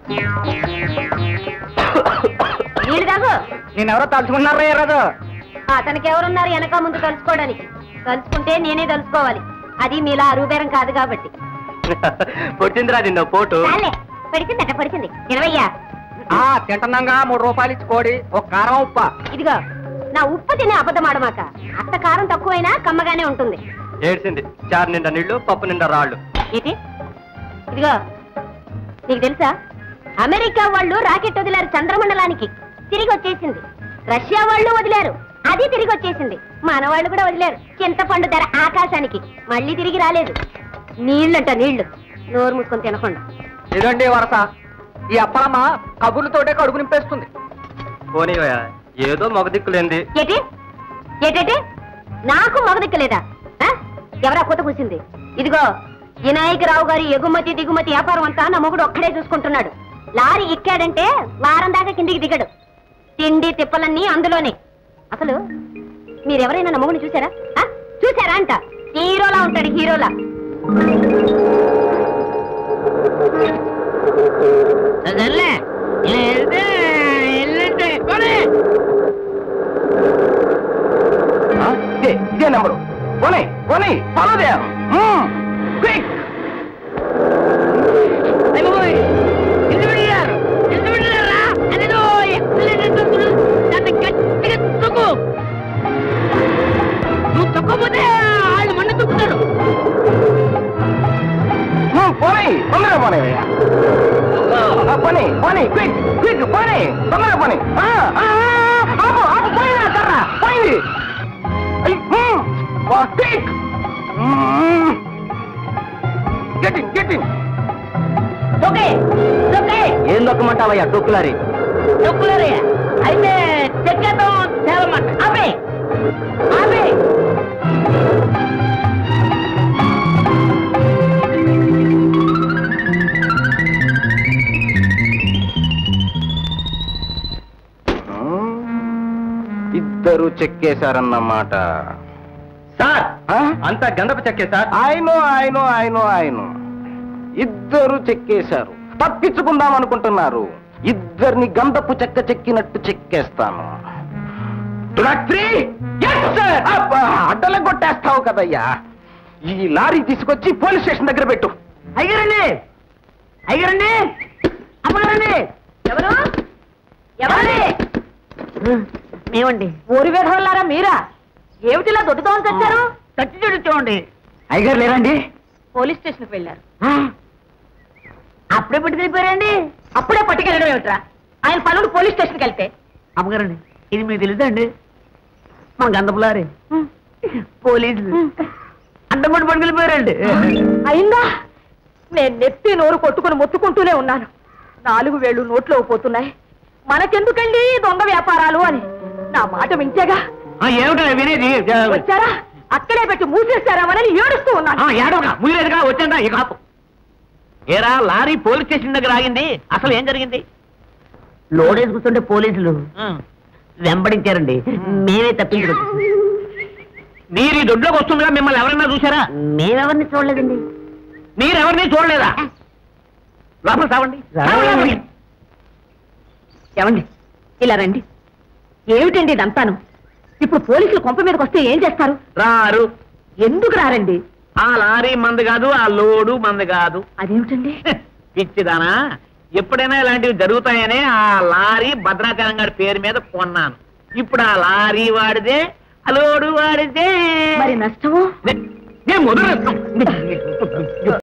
నీళ్ళు తాగు నేనెవరో తలుచుకున్నారా రాజు అతనికి ఎవరున్నారు వెనక ముందు కలుసుకోవడానికి కలుసుకుంటే నేనే కలుసుకోవాలి అది మీలా అరుబేరం కాదు కాబట్టి పొట్టిందిరా నిన్న పోటు చాలే పడిచిందట పడిచింది ఇరవయ్యా ఆ తింటున్నాగా మూడు రూపాయలు ఇచ్చి కోడి ఒక కారం ఉప్ప ఇదిగో నా ఉప్పు తినే అబద్ధం ఆడమాక అత్త కారం తక్కువైనా కమ్మగానే ఉంటుంది ఏడ్చింది చారు నిండా నీళ్లు పప్పు నిండా రాళ్ళు ఏంటి ఇదిగో నీకు తెలుసా అమెరికా వాళ్ళు రాకెట్ వదిలారు చంద్రమండలానికి తిరిగి వచ్చేసింది రష్యా వాళ్ళు వదిలారు అది తిరిగి వచ్చేసింది మన వాళ్ళు కూడా వదిలారు చింతపండు ధర ఆకాశానికి మళ్ళీ తిరిగి రాలేదు నీళ్ళంట నీళ్లు నోరు మూసుకొని తినకుండా ఇదండి వరస ఈ అప్పలమ్మ కబుర్లతోటే కడుపు నింపేస్తుంది పోనీవయ్యా ఏదో మగ దిక్కులేంది ఏటి ఏటేటి నాకు మగదిక్కలేదా ఆ? ఎవరా కొత్త కూసింది ఇదిగో వినాయకరావు గారి ఎగుమతి దిగుమతి వ్యాపారం అంతా నా మొగుడు ఒక్కడే చూసుకుంటున్నాడు లారీ ఎక్కాడంటే వారం దాకా కిందికి దిగడు తిండి తిప్పలన్నీ అందులోనే అసలు మీరెవరైనా నా మొగుడిని చూసారా ఆ? చూసారా అంట హీరోలా ఉంటాడు హీరోలా ఆ, ఇదే ఇదే నెంబరు పోనీ పోనీ ఫాలో దే క్విక్ నువ్వు తొక్కకపోతే వాళ్ళు మన్న తొక్కుతారు పోనీ తొందరగా పోనీ ఆ, పోనీ పోనీ క్విక్ క్విక్ పోనీ తొందరగా పోనీ ఆ, ఆ, ఆ, ఆపు ఆపు పోయినా కర్ర పోయింది quick getting getting okay okay ఏం దొక్కమంటావయ్యా డొక్కులారి తొక్కులరే అయితే చెక్కేద్దాం తేలమాట ఆపే ఆపే ఇద్దరు చెక్కేశారన్నమాట సార్ ఆ? అంతా గంధపు చెక్కే సార్ ఆయనో ఆయనో ఆయనో ఆయనో ఇద్దరు చెక్కేశారు తప్పించుకుందాం అనుకుంటున్నారు ఇద్దరిని గంధపు చెక్క చెక్కినట్టు చెక్కేస్తాను Two not three? Yes, sir. అబ్బా, అడ్డల కొట్టేస్తావు కదయ్యా ఈ లారీ తీసుకొచ్చి పోలీస్ స్టేషన్ దగ్గర పెట్టు అయ్యారండి అయ్యారండి అమ్మగారండి ఎవరు ఎవరు మేమండి ఊరి వేధవల్లారా మీరా ఏమిటిలా దొడ్డుతోని తెచ్చారు తట్టి చూడు చూడండి అయ్యగారు లేరండి పోలీస్ స్టేషన్కి వెళ్ళారు అప్పుడే పట్టుకెళ్ళిపోయారండి అప్పుడే పట్టుకెళ్ళడం ఏమిట్రా ఆయన పనులు పోలీస్ స్టేషన్కి వెళ్తే అమ్మగారండి ఇది మీకు తెలుసండి మన గంధపులారి పోలీసులు అడ్డపడి పట్టుకెళ్ళిపోయారండి అయిందా నేను నెత్తి నోరు కొట్టుకుని మొత్తుకుంటూనే ఉన్నాను నాలుగు వేళ్ళు నోట్లో పోతున్నాయి మనకెందుకండి ఈ దొంగ వ్యాపారాలు అని నా మాట వింటేగా ఏమిటో వినేది వచ్చారా అక్కడే పెట్టి మూసేశారామని ఏడుస్తూ ఉన్నాను ఏడవగా ముగిలేదుగా వచ్చాడా ఇక ఆపు ఏరా లారీ పోలీస్ స్టేషన్ దగ్గర ఆగింది అసలు ఏం జరిగింది లోడేసి కూర్చుంటే పోలీసులు వెంబడించారండి మేమే తప్పించుకోవచ్చు మీరు ఈ దొడ్లోకి వస్తుండగా మిమ్మల్ని ఎవరైనా చూసారా మేమెవరిని చూడలేదండి మీరెవరిని చూడలేదా లోపల సావండి ఏమండి ఇలా రండి ఏమిటండి ఇదంతాను ఇప్పుడు పోలీసులు కొంప మీదకి వస్తే ఏం చేస్తారు రారు ఎందుకు రారండి ఆ లారీ మంది కాదు ఆ లోడు మంది కాదు అదేమిటండి పిచ్చిదానా ఎప్పుడైనా ఇలాంటివి జరుగుతాయనే ఆ లారీ భద్రాచలం గారి పేరు మీద కొన్నాను ఇప్పుడు ఆ లారీ వాడిదే ఆ లోడు వాడిదే మరి నష్టము నేను మొదలు